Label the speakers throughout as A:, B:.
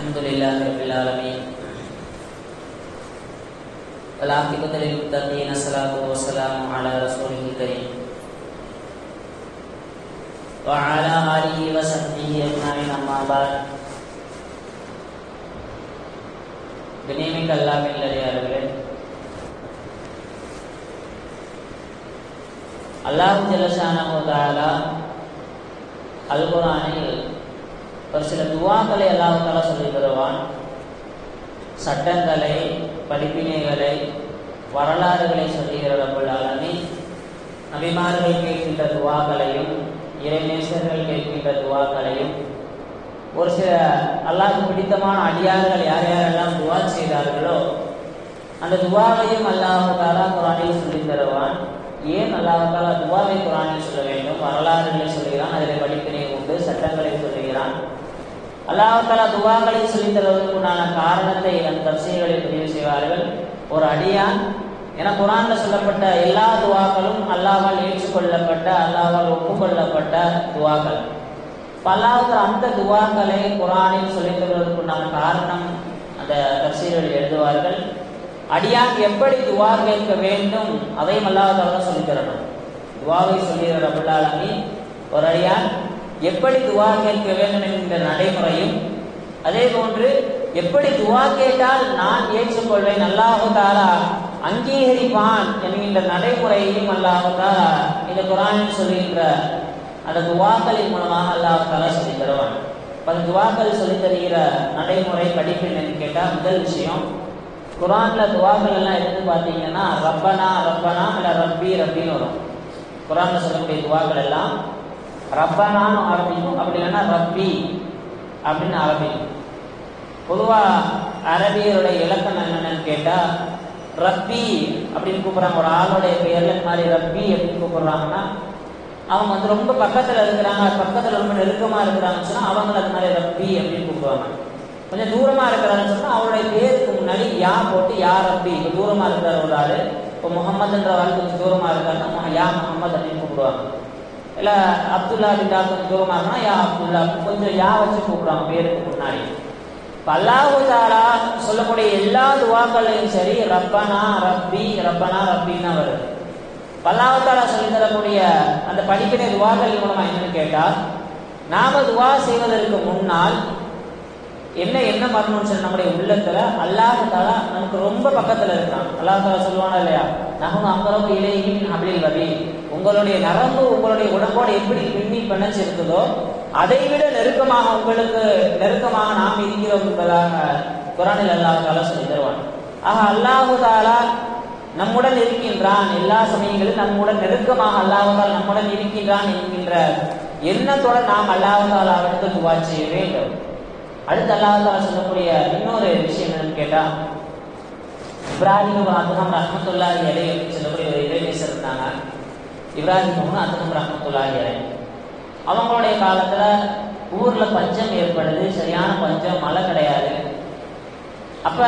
A: الحمد لله رب العالمين والعاقبة للمتقين الصلاة والسلام على رسوله الكريم وعلى آله وصحبه أجمعين أما بعد கண்ணியமிக்க அல்லாவின் நல்லடியார்களே அல்லாஹ் ஜலசானஹு தஆலா அல் குர்ஆனில் ஒரு சில துவாக்களை அல்லாஹ் தஆலா சொல்லி தருவான் சட்டங்களை படிப்பினைகளை வரலாறுகளை சொல்லுகிற ரப்பல் ஆலமீன் நபிமார்கள் கேட்கின்ற துவாக்களையும் இறைநேசர்கள் கேட்கின்ற துவாக்களையும் ஒரு சில அல்லாஹ்க்கு பிடித்தமான அடியார்கள் யார் யாரெல்லாம் துவா செய்தார்களோ அந்த துவாவையும் அல்லாஹ் தாலா குரானில் சொல்லி தருவான் ஏன் அல்லாஹ் தாலா துவாவை குரானில் சொல்ல வேண்டும் வரலாறுகளை சொல்கிறான் அதில் படிப்பினை உண்டு சட்டங்களை சொல்லுகிறான் அல்லாஹ் தாலா துவாக்களை சொல்லி தருவதற்குண்டான காரணத்தை அந்த தப்சீர்களை பதிவு செய்வார்கள் ஒரு அடியான் என குரான்ல சொல்லப்பட்ட எல்லா துவாக்களும் அல்லாவால் ஏற்றுக்கொள்ளப்பட்ட அல்லாவால் ஒப்புக்கொள்ளப்பட்ட துவாக்கள் பல்லாவது அந்த துவாக்களை குரானில் சொல்லித் தருவதற்குண்டான காரணம் அந்த தப்சீர்கள் எழுதுவார்கள் அடியான் எப்படி துவா கேட்க வேண்டும் அதையும் அல்லாஹால சொல்லித் தரணும் துவாவை சொல்லுகிற ரபுல்லாலமி ஒரு அடியான் எப்படி துவா கேட்க வேண்டும் என்கின்ற நடைமுறையும் அதே போன்று எப்படி துவா கேட்டால் நான் ஏற்றுக்கொள்வேன் அல்லாஹு தாலா அங்கீகரிப்பான் என்கின்ற நடைமுறையையும் அல்லாஹு தாலா இந்த குரானில் சொல்லுகின்ற அந்த துவாக்களின் மூலமாக அல்லாஹ் தாலா சொல்லி தருவான் அந்த துவாக்கள் சொல்லி தருகிற நடைமுறை படிப்பு என்னன்னு கேட்டால் முதல் விஷயம் குரான்ல துவாக்கள் எல்லாம் எடுத்து பார்த்தீங்கன்னா ரப்பனா ரப்பனா இல்லை ரப்பி ரப்பின்னு வரும் குரான்ல சொல்லக்கூடிய துவாக்கள் எல்லாம் ரப்பனான்னு ஆரம்பிக்கும் அப்படி இல்லைன்னா ரப்பி அப்படின்னு ஆரம்பிக்கும் பொதுவாக அரபியருடைய இலக்கணம் என்னென்னு கேட்டால் ரப்பி அப்படின்னு கூப்பிட்றாங்க ஒரு ஆளுடைய பெயர்ல இந்த மாதிரி ரப்பி அப்படின்னு கூப்பிடுறாங்கன்னா அவங்க வந்து ரொம்ப பக்கத்தில் இருக்கிறாங்க பக்கத்தில் ரொம்ப நெருக்கமாக இருக்கிறாங்கன்னு சொன்னால் அவங்கள அது மாதிரி ரப்பி அப்படின்னு கூப்பிடுவாங்க கொஞ்சம் தூரமாக இருக்கிறாங்கன்னு சொன்னால் அவருடைய பேருக்கு முன்னாடி யா போட்டு யா ரப்பி இப்போ தூரமாக இருக்கிற ஒரு ஆள் இப்போ முகமதுன்ற ஆள் கொஞ்சம் தூரமாக இருக்காருன்னா யா முகமது அப்படின்னு கூப்பிடுவாங்க இல்லை அப்துல்லா பின்டா கொஞ்சம் தூரமாக இருக்குன்னா யா அப்துல்லா கொஞ்சம் யா வச்சு கூப்பிடுவாங்க பேருக்கு முன்னாடி அல்லாஹு தாலா சொல்லக்கூடிய எல்லா துவாக்களையும் சரி ரப்பனா ரப்பி ரப்பனா ரப்பின்னா வருது பல்லாவத்தாலா சொல்லி தரக்கூடிய அந்த படிப்பினை துவாக்கள் மூலமா என்னன்னு கேட்டால் நாம துவா செய்வதற்கு முன்னால் என்ன என்ன பண்ணணும்னு சொல்லி நம்முடைய உள்ளத்துல அல்லாஹ் தாலா நமக்கு ரொம்ப பக்கத்துல இருக்கான் அல்லாஹ் தாலா சொல்லுவானா இல்லையா நகமும் அங்கரவு இலையின் அபிலில் வரி உங்களுடைய நரம்பு உங்களுடைய உடம்போட எப்படி பின்னி பிணைச்சு இருக்குதோ அதை விட நெருக்கமாக உங்களுக்கு நெருக்கமாக நாம் இருக்கிறோம் என்பதாக குரானில் அல்லாஹ் தாலா சொல்லி தருவான் ஆக அல்லாஹு தாலா நம்முடன் இருக்கின்றான் எல்லா சமயங்களிலும் நம்முடன் நெருக்கமாக அல்லாஹால் நம்முடன் இருக்கின்றான் என்கின்ற எண்ணத்தோட நாம் அல்லாஹால் அவனுக்கு துவா செய்ய வேண்டும் அடுத்து அல்லாஹால சொல்லக்கூடிய இன்னொரு விஷயம் என்னன்னு கேட்டா இப்ராஹிம் அதுகம் ரஹமத்துல்லா இலை அப்படின்னு சொல்லக்கூடிய ஒரு இறைநேசர் இருந்தாங்க இப்ராஹிம் அதுகம் ரஹமத்துல்லா இலை அவங்களுடைய காலத்துல ஊர்ல பஞ்சம் ஏற்படுது சரியான பஞ்சம் மழை கிடையாது அப்ப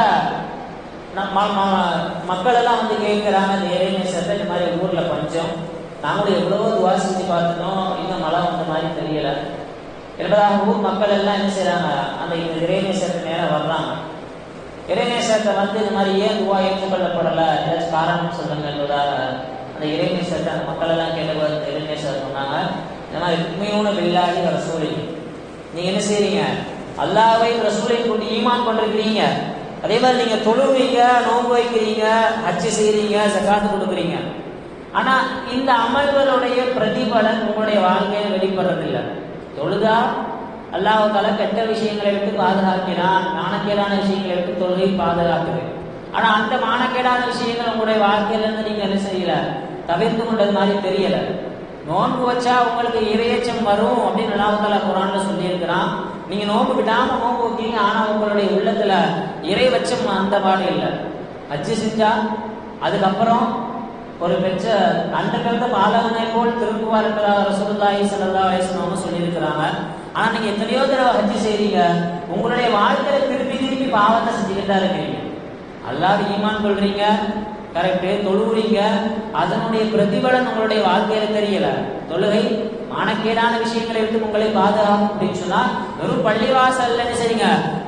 A: மக்கள் எல்லாம் வந்து கேட்கிறாங்க இந்த இறைநேசத்தை இந்த மாதிரி ஊர்ல பஞ்சம் நாங்களும் எவ்வளவோ துவா செஞ்சு பார்த்துட்டோம் இன்னும் மழை வந்த மாதிரி தெரியல என்பதாக ஊர் மக்கள் எல்லாம் என்ன செய்யறாங்க அந்த இறைநேசத்துக்கு நேரம் வர்றாங்க இறைநேசத்தை வந்து இந்த மாதிரி ஏன் துவா ஏற்றுக்கொள்ளப்படல ஏதாச்சும் காரணம் சொல்லுங்க என்பதாக அந்த இறைநேசத்தை அந்த மக்கள் எல்லாம் கேட்டபோது அந்த இறைநேசர் சொன்னாங்க இந்த மாதிரி உண்மையோட வெள்ளாடி ரசூலி நீங்க என்ன செய்றீங்க அல்லாவை ரசூலை கொண்டு ஈமான் கொண்டிருக்கிறீங்க அதே மாதிரி நீங்க தொழுவீங்க நோன்பு வைக்கிறீங்க ஹஜ்ஜு செய்றீங்க சக்காத்து கொடுக்குறீங்க ஆனா இந்த அமல்களுடைய பிரதிபலன் உங்களுடைய வாழ்க்கையில வெளிப்படுறதில்லை தொழுதா அல்லாஹால கெட்ட விஷயங்களை விட்டு பாதுகாக்கிறான் மானக்கேடான விஷயங்களை விட்டு தொழுகை பாதுகாக்குது ஆனா அந்த மானக்கேடான விஷயங்கள் உங்களுடைய வாழ்க்கையில இருந்து நீங்க என்ன செய்யல தவிர்த்து கொண்டது மாதிரி தெரியல நோன்பு வச்சா உங்களுக்கு இரையச்சம் வரும் அப்படின்னு அல்லாஹால குரான்ல சொல்லியிருக்கிறான் நீங்க நோன்பு விடாம நோன்பு வைக்கிறீங்க ஆனா உங்களுடைய உள்ளத்துல இறைவச்சம் அந்த பாடு இல்லை அச்சு செஞ்சா அதுக்கப்புறம் ஒரு பெற்ற அன்று பிறந்த பாலகனை போல் திருப்புவார் என்பதாக ரசூலுல்லாஹி ஸல்லல்லாஹு அலைஹி வஸல்லம் சொல்லியிருக்கிறாங்க ஆனா நீங்க எத்தனையோ தடவை ஹஜ்ஜி செய்றீங்க உங்களுடைய வாழ்க்கையில திருப்பி திருப்பி பாவத்தை செஞ்சுக்கிட்டு தான் இருக்கீங்க அல்லாஹ் ஈமான் கொள்றீங்க கரெக்டு தொழுவுறீங்க அதனுடைய பிரதிபலன் உங்களுடைய வாழ்க்கையில தெரியல தொழுகை மானக்கேடான விஷயங்களை விட்டு உங்களை பாதுகாக்கும் அப்படின்னு சொன்னா வெறும் பள்ளிவாசல்ல என்ன செய்யுங்க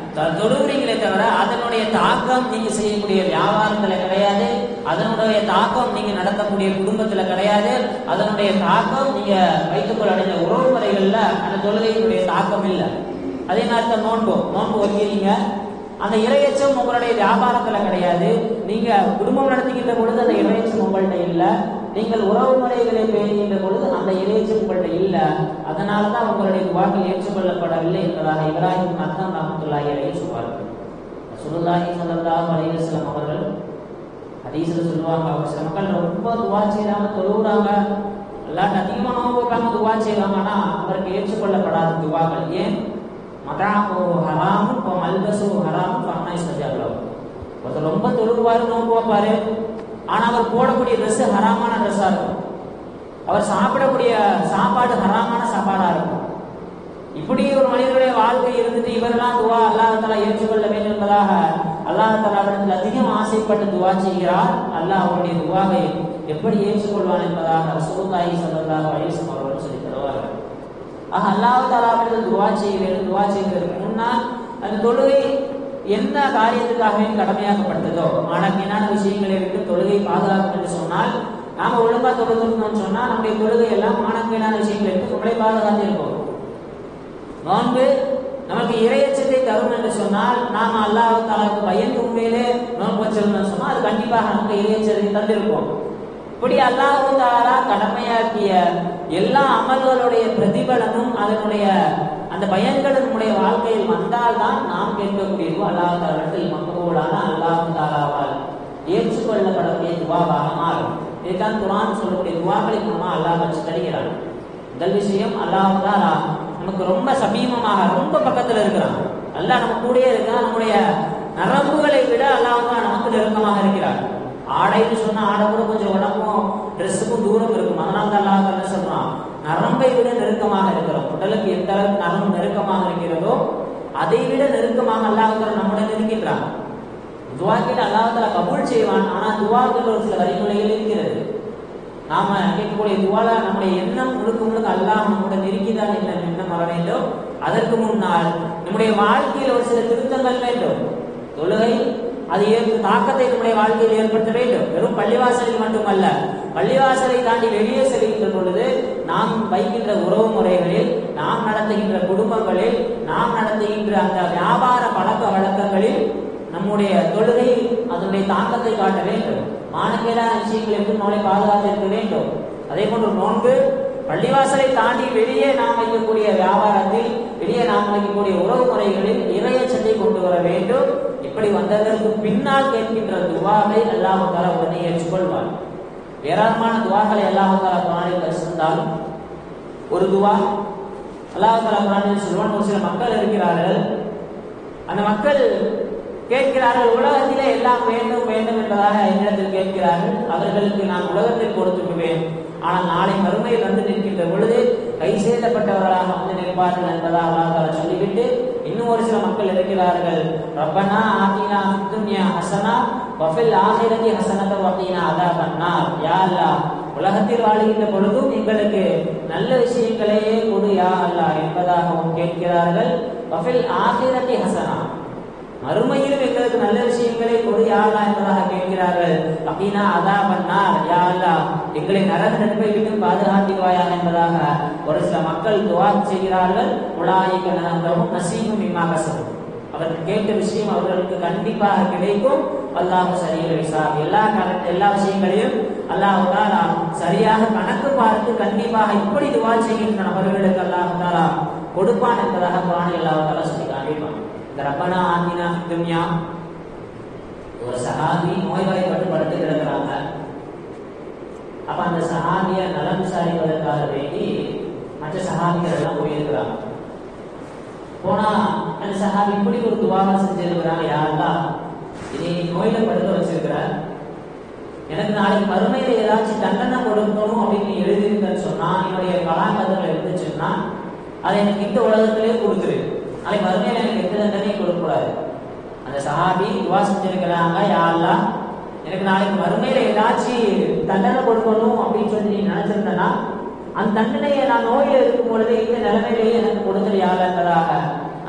A: த- தொழுகிறீங்களே தவிர அதனுடைய தாக்கம் நீங்க செய்யக்கூடிய வியாபாரத்துல கிடையாது அதனுடைய தாக்கம் நீங்க நடத்தக்கூடிய குடும்பத்துல கிடையாது அதனுடைய தாக்கம் நீங்க வைத்துக்கொள்ள அடைஞ்ச உறவு முறைகள்ல அந்த தொழுகையினுடைய தாக்கம் இல்லை அதே நேரத்தில் நோன்பு நோன்பு வைக்கிறீங்க அந்த இரையச்சம் உங்களுடைய வியாபாரத்துல கிடையாது நீங்க குடும்பம் நடத்துகின்ற பொழுது அந்த இரையச்சம் உங்கள்ட்ட இல்ல நீங்கள் உறவு முறைகளை பேணுகின்ற பொழுது அந்த இரையச்சம் உங்கள்ட்ட இல்ல அதனாலதான் உங்களுடைய வாக்கள் ஏற்றுக்கொள்ளப்படவில்லை என்பதாக இப்ராஹிம் அத்தம் ரஹமத்துல்லாஹி அலைஹி சொல்வார்கள் சுல்லாஹி ஸல்லல்லாஹு அலைஹி வஸல்லம் அவர்கள் ஹதீஸ்ல சொல்லுவாங்க அவங்க சில மக்கள் ரொம்ப துவா செய்றாங்க தொழுகிறாங்க எல்லாரும் அதிகமா நோம்பு வைக்காம துவா செய்வாங்க ஆனா அவருக்கு ஏற்றுக்கொள்ளப்படாத துவாக்கள் ஏன் மதாமோ ஹராமும் இப்போ மல்பசு ஹராமும் ஃபன்னா இஸ்தஜாபுலம் ஒருத்தர் ரொம்ப தொழுவாரு நோம்பு வைப்பாரு ஆனா அவர் போடக்கூடிய ட்ரெஸ் ஹராமான ட்ரெஸ்ஸா இருக்கும் அவர் சாப்பிடக்கூடிய சாப்பாடு ஹராமான சாப்பாடா இருக்கும் இப்படி ஒரு மனிதனுடைய வாழ்க்கை இருந்துட்டு இவரெல்லாம் துவா அல்லாஹ் தலா ஏற்றுக்கொள்ள வேண்டும் என்பதாக அல்லாஹ் தலாவிடத்தில் அதிகம் ஆசைப்பட்டு துவா செய்கிறார் அல்லாஹ் அவருடைய துவாவை எப்படி ஏற்றுக்கொள்வான் என்பதாக ரசூலுல்லாஹி ஸல்லல்லாஹு அலைஹி வஸல்லம் அவர்கள் சொல்லி தருவார்கள் ஆக அல்லாஹ் தலாவிடத்தில் துவா செய்ய வேண்டும் துவா செய்வதற்கு முன்னால் அந்த தொழுகை என்ன காரியத்துக்காகவே கடமையாக்கப்பட்டதோ மாணக்கியனான விஷயங்களை விட்டு தொழுகை பாதுகாக்கும் என்று சொன்னால் நாம ஒழுங்கா தொழுகணும்னு சொன்னா நம்முடைய தொழுகை எல்லாம் மாணக்கியனான விஷயங்களை விட்டு நம்மளை பாதுகாத்து இருப்போம் நோன்பு நமக்கு இரையச்சத்தை தரும் என்று சொன்னால் நாம அல்லாஹ் தாலாவுக்கு பயந்து உண்மையிலே நோன்பு வச்சிருந்தோம் சொன்னா அது கண்டிப்பாக நமக்கு இரையச்சத்தை தந்திருப்போம் இப்படி அல்லாஹ் தாலா கடமையாக்கிய எல்லா அமல்களுடைய பிரதிபலனும் அதனுடைய அந்த பயன்கள் நம்முடைய வாழ்க்கையில் வந்தால்தான் நாம் கேட்கக்கூடியது அல்லாஹ் தாலத்தில் மக்களோடான அல்லாஹ் தாலாவால் ஏற்றுக்கொள்ளப்படக்கூடிய துவாவாக மாறும் இதுதான் குரான் சொல்லக்கூடிய துவாக்களை நம்ம அல்லாஹ் வச்சு தருகிறான் முதல் விஷயம் அல்லாஹ் தாலா நமக்கு ரொம்ப சமீபமாக ரொம்ப பக்கத்துல இருக்கிறான் அல்லாஹ் நம்ம கூடயே இருக்கிறான் நம்முடைய நரம்புகளை விட அல்லாஹ் தான் நமக்கு நெருக்கமாக இருக்கிறார் ஆடைன்னு சொன்னா ஆடை கூட கொஞ்சம் உடம்பும் ட்ரெஸ்ஸுக்கும் தூரம் இருக்கும் அதனால தான் அல்லாஹ் என்ன சொல்றான் நரம்பை விட நெருக்கமாக இருக்கிறோம் உடலுக்கு எந்த அளவுக்கு நரம்பு நெருக்கமாக இருக்கிறதோ அதை விட நெருக்கமாக அல்லாஹ் நம்முடன் இருக்கின்றான் துவாக்கிட்ட அல்லாஹ் கபூல் செய்வான் ஆனா துவாக்கள் ஒரு சில வழிமுறைகள் இருக்கிறது நாம கேட்கக்கூடிய துவால நம்முடைய எண்ணம் முழுக்க முழுக்க அல்லாஹ் நம்முடன் இருக்கிறான் என்ற எண்ணம் வர வேண்டும் அதற்கு முன்னால் நம்முடைய வாழ்க்கையில் ஒரு சில திருத்தங்கள் வேண்டும் தொழுகை அது ஏற்பு தாக்கத்தை நம்முடைய வாழ்க்கையில் ஏற்படுத்த வேண்டும் வெறும் பள்ளிவாசலில் மட்டுமல்ல பள்ளிவாசலை தாண்டி வெளியே செல்கின்ற பொழுது நாம் வைக்கின்ற உறவு முறைகளில் நாம் நடத்துகின்ற குடும்பங்களில் நாம் நடத்துகின்ற அந்த வியாபார பழக்க வழக்கங்களில் நம்முடைய தொழுகை அதனுடைய தாக்கத்தை காட்ட வேண்டும் மானக்கேடான விஷயங்கள் எப்படி நம்மளை பாதுகாத்து இருக்க வேண்டும் அதே போன்று நோன்பு பள்ளிவாசலை தாண்டி வெளியே நாம் வைக்கக்கூடிய வியாபாரத்தில் வெளியே நாம் வைக்கக்கூடிய உறவு முறைகளில் இறையச்சத்தை கொண்டு வர வேண்டும் இப்படி வந்ததற்கு பின்னால் கேட்கின்ற துவாவை அல்லாஹ் தாலா உடனே ஏற்றுக்கொள்வார் ஏராளமான துவாக்களை அல்லாஹ் தாலா குரானில் வச்சிருந்தாலும் ஒரு துவா அல்லாஹ் தாலா குரானில் சொல்வான் ஒரு சில மக்கள் இருக்கிறார்கள் அந்த மக்கள் கேட்கிறார்கள் உலகத்திலே எல்லாம் வேண்டும் வேண்டும் என்பதாக என்னிடத்தில் கேட்கிறார்கள் அவர்களுக்கு நான் உலகத்தில் கொடுத்து விடுவேன் ஆனால் நாளை மறுமையில் வந்து நிற்கின்ற பொழுது கை செய்தப்பட்டவர்களாக வந்து நிற்பார்கள் என்பதாக அல்லாஹ் சொல்லிவிட்டு இன்னும் ஒரு சில மக்கள் இருக்கிறார்கள் ரப்பனா ஆத்தினா துன்யா ஹசனா வஃபில் ஆஹிரதி ஹசனத வகீனா அதாபன் நார் யா அல்லாஹ் உலகத்தில் வாழுகின்ற பொழுதும் எங்களுக்கு நல்ல விஷயங்களையே கொடு யா அல்லாஹ் என்பதாகவும் கேட்கிறார்கள் வஃபில் ஆஹிரதி ஹசனா மறுமையிலும் எங்களுக்கு நல்ல விஷயங்களை கொடு யாழ்லா என்பதாக கேட்கிறார்கள் அப்படின்னா அதா பண்ணார் யா அல்லா எங்களை நரக நட்பை விட்டு பாதுகாத்திடுவாயாக என்பதாக ஒரு சில மக்கள் துவா செய்கிறார்கள் உலாயிக்க நலந்தவும் நசீமும் இம்மாகசமும் அவர்கள் கேட்ட விஷயம் அவர்களுக்கு கண்டிப்பாக கிடைக்கும் அல்லாஹ் சரியில் விசார் எல்லா கணக்கு எல்லா விஷயங்களையும் அல்லாஹ் தாலா சரியாக கணக்கு பார்த்து கண்டிப்பாக இப்படி துவா செய்கின்ற நபர்களுக்கு அல்லாஹ் தாலா கொடுப்பான் என்பதாக குரான் அல்லாஹ் தாலா சொல்லி காண்பிப்பான் இந்த ரப்பனா ஆந்தினா துன்யா ஒரு சஹாபி நோய்வாய்ப்பட்டு படுத்து கிடக்குறாங்க அப்ப அந்த சஹாபிய நலம் விசாரிப்பதற்காக வேண்டி மற்ற சஹாபிகள் எல்லாம் போயிருக்கிறாங்க போனா அந்த சஹாபி இப்படி ஒரு துவாக செஞ்சிருக்கிறாங்க யாரெல்லாம் இதை நோயில படுக்க வச்சிருக்கிற எனக்கு நாளைக்கு மறுமையில ஏதாச்சும் தண்டனை கொடுக்கணும் அப்படின்னு எழுதியிருந்தேன்னு சொன்னா என்னுடைய கலாகதங்கள் இருந்துச்சுன்னா அதை எனக்கு இந்த உலகத்திலே கொடுத்துரு நாளைக்கு மறுமையில எனக்கு எந்த தண்டனையும் கொடுக்கக்கூடாது அந்த சஹாபி துவா செஞ்சிருக்கிறாங்க யாரெல்லாம் எனக்கு நாளைக்கு மறுமையில ஏதாச்சும் தண்டனை கொடுக்கணும் அப்படின்னு சொல்லி நீ நினைச்சிருந்தனா அந்த தண்டனையை நான் நோயில இருக்கும் பொழுது இந்த நிலைமையிலேயே எனக்கு கொடுத்துரு யார் என்பதாக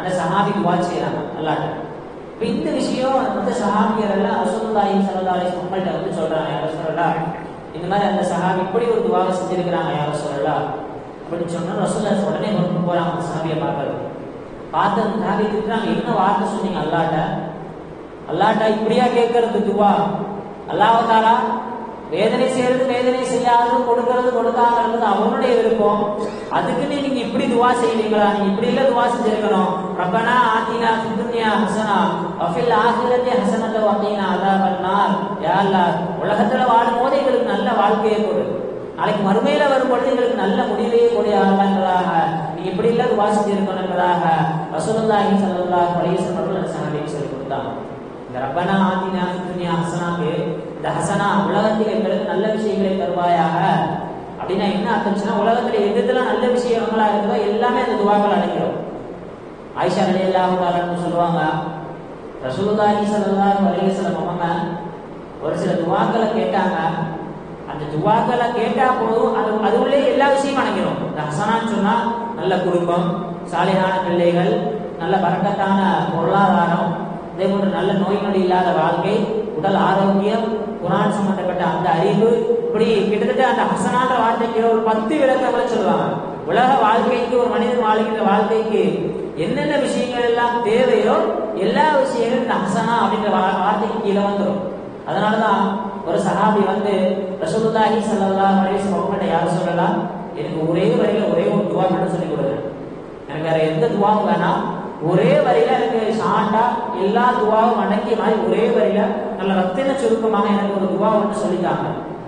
A: அந்த சஹாபி துவா செய்யறாங்க அல்லாட்ட இப்ப இந்த விஷயம் அந்த சஹாபியர் எல்லாம் ரசூலுல்லாஹி ஸல்லல்லாஹு அலைஹி வஸல்லம் உங்கள்ட்ட வந்து சொல்றாங்க யார சொல்லலாம் இந்த மாதிரி அந்த சஹாபி இப்படி ஒரு துவாவை செஞ்சிருக்கிறாங்க யார சொல்லலாம் அப்படின்னு சொன்னா ரசூல்லா உடனே கொண்டு போறாங்க அந்த சஹாபியை பார்க்கறது பார்த்து அந்த சஹாபி திட்டுறாங்க என்ன வார்த்தை சொன்னீங்க அல்லாட்ட அல்லாட்டா இப்படியா கேட்கறது துவா அல்லாஹாலா வேதனை செய்யறது வேதனை செய்யாதது கொடுக்கறது கொடுக்காதது அவனுடைய விருப்பம் அதுக்கு நீங்க இப்படி துவா செய்வீங்களா நீங்க இப்படி இல்ல துவா செஞ்சிருக்கணும் ரப்பனா ஆத்தினா துன்யா ஹசனா வஃபில் ஆகிரத்தி ஹசனத்தை வக்கீனா அதாபன் நார் யா அல்லாஹ் உலகத்துல வாழும்போது எங்களுக்கு நல்ல வாழ்க்கையை கொடு நாளைக்கு மறுமையில வரும்பொழுது எங்களுக்கு நல்ல முடிவையே கொடு என்பதாக நீ இப்படி இல்ல துவா செஞ்சிருக்கணும் என்பதாக ரசூலுல்லாஹி ஸல்லல்லாஹு அலைஹி வஸல்லம் அவர்கள் சஹாபிக்கு சொல்லி கொடுத்தாங்க இந்த ரப்பனா ஆதினா துன்யா ஹசனாக்கு இந்த ஹசனா உலகத்தில் எங்களுக்கு நல்ல விஷயங்களை தருவாயாக அப்படின்னா என்ன அர்த்தம்னா உலகத்துல எது எதெல்லாம் நல்ல விஷயங்களா இருக்குதோ எல்லாமே அந்த துவாக்கள் அடைக்கிறோம் ஆயிஷா அலி அல்லாஹு சொல்லுவாங்க ரசூலுல்லாஹி ஸல்லல்லாஹு அலைஹி வஸல்லம் அவங்க ஒரு சில துவாக்களை கேட்டாங்க அந்த துவாக்களை கேட்டா போதும் அது அது உள்ளே எல்லா விஷயமும் அடங்கிடும் இந்த ஹசனான்னு சொன்னா நல்ல குடும்பம் சாலிகான பிள்ளைகள் நல்ல பறக்கத்தான பொருளாதாரம் அதே போன்று நல்ல நோய் நொடி இல்லாத வாழ்க்கை உடல் ஆரோக்கியம் குரான் சம்பந்தப்பட்ட அந்த அறிவு இப்படி கிட்டத்தட்ட அந்த ஹசனான்ற வார்த்தைக்கு ஒரு பத்து விளக்கங்களை சொல்லுவாங்க உலக வாழ்க்கைக்கு ஒரு மனிதன் வாழ்கின்ற வாழ்க்கைக்கு என்னென்ன விஷயங்கள் எல்லாம் தேவையோ எல்லா விஷயங்களும் இந்த ஹசனா அப்படின்ற வா- வார்த்தைக்கு கீழே வந்துடும் அதனாலதான் ஒரு சஹாபி வந்து ரசூலுல்லாஹி ஸல்லல்லாஹு அலைஹி வஸல்லம் அவங்கள்ட்ட யார் சொல்லலாம் எனக்கு ஒரே வரியில ஒரே ஒரு துவா மட்டும் சொல்லி கொடுங்க எனக்கு வேற எந்த துவாவும் வேணாம் ஒரே வரியில எனக்கு ஷார்ட்டா எல்லா துவாவும் அடங்கிய மாதிரி ஒரே வரியில நல்ல ரத்தின சுருக்கமாக எனக்கு ஒரு துவா ஒன்று சொல்லித்தாங்க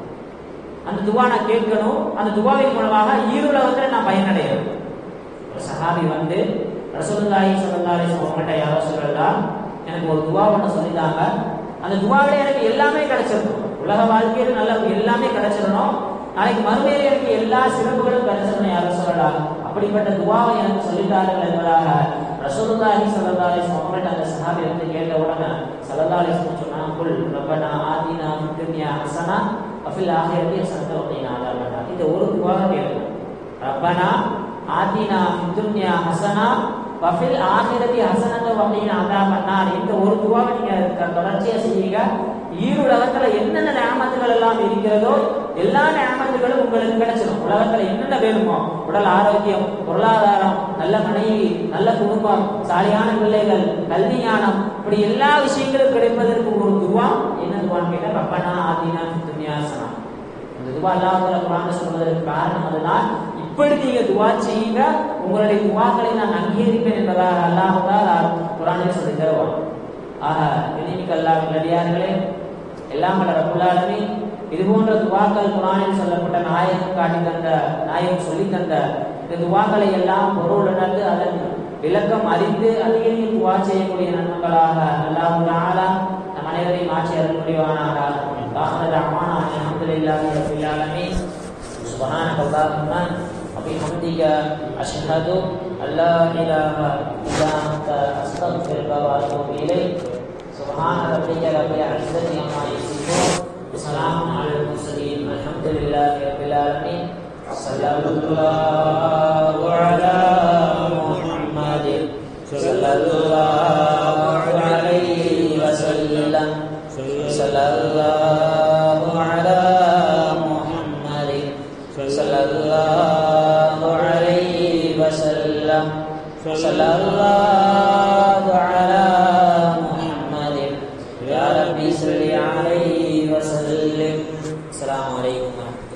A: அந்த துவா நான் கேட்கணும் அந்த துவாவின் மூலமாக ஈருலகத்துல நான் பயனடையணும் ஒரு சஹாபி வந்து ரசூலுல்லாஹி ஸல்லல்லாஹு அலைஹி வஸல்லம் அவங்கள்ட்ட யாரோ சொல்லலாம் எனக்கு ஒரு துவா ஒன்று சொல்லித்தாங்க அந்த துவாவில எனக்கு எல்லாமே கிடைச்சிடணும் உலக வாழ்க்கையில் நல்ல எல்லாமே கிடைச்சிடணும் நாளைக்கு மறுமையில எனக்கு எல்லா சிறப்புகளும் கிடைச்சிடணும் யாரும் சொல்லலாம் அப்படிப்பட்ட துவாவை எனக்கு சொல்லித்தார்கள் என்பதாக ரசூலுல்லாஹி ஸல்லல்லாஹு அலைஹி வஸல்லம் அவங்கள்ட்ட அந்த சஹாபி வந்து கேட்ட உடனே ஸல்லல்லாஹு அலைஹி வஸல்லம் சொன்னாங்க குல் ரப்பனா ஆதினா ஃபித் துன்யா ஹஸனா வஃபில் ஆখিরাতি ஹஸனத்தன் வகீனா அதாபன் இந்த ஒரு துவாவை கேளுங்க ரப்பனா ஆதினா ஃபித் துன்யா ஹஸனா வஃபில் ஆখিরাতি ஹஸனத்தன் வகீனா அதாபன் நார் இந்த ஒரு துவாவை நீங்க த- தொடர்ச்சியா செய்வீங்க ஈருலகத்துல என்னென்ன நியமத்துகள் எல்லாம் இருக்கிறதோ எல்லா நியமத்துகளும் உங்களுக்கு கிடைச்சிடும் உலகத்துல என்னென்ன வேணுமோ உடல் ஆரோக்கியம் பொருளாதாரம் நல்ல மனைவி நல்ல குடும்பம் சாலியான பிள்ளைகள் கல்வி ஞானம் இப்படி எல்லா விஷயங்களும் கிடைப்பதற்கு ஒரு துவா என்ன துவான்னு கேட்டா ரப்பனா ஆதினா துன்யாசனா அந்த துவா அல்லாஹ்வுல குர்ஆன்ல சொல்வதற்கு காரணம் அதுதான் இப்படி நீங்க துவா செய்யுங்க உங்களுடைய துவாக்களை நான் அங்கீகரிப்பேன் என்பதாக அல்லாஹ் தஆலா குர்ஆனில் சொல்லி தருவான் ஆக இனிமிக்க அல்லாஹ் நல்லடியார்களே எல்லாம் வல்ல ரப்புல் ஆலமீன் இது போன்ற துவாக்கள் குர்ஆனில் சொல்லப்பட்ட நாயகம் காட்டி தந்த நாயகம் சொல்லி தந்த இந்த துவாக்களை எல்லாம் பொருள் உணர்ந்து அதன் விளக்கம் அறிந்து அதிகரித்து துவா செய்யக்கூடிய நன்மங்களாக அல்லாஹ் தஆலா நம் அனைவரையும் ஆட்சி அருள் புரிவானாக ஆஹ்ர தஅவானா அல்ஹம்துலில்லாஹி ரப்பில் ஆலமீன் سبحانك اللهم وبحمدك أشهد أن لا إله إلا أنت أستغفرك وأتوب إليك سبحان ربك رب العزة عما يصفون وسلام على المرسلين الحمد لله رب العالمين صلى الله على محمد صلى الله عليه وسلم صلى الله على محمد صلى الله عليه وسلم صلى الله على محمد يا ربي صل عليه وسلم السلام عليكم ورحمة الله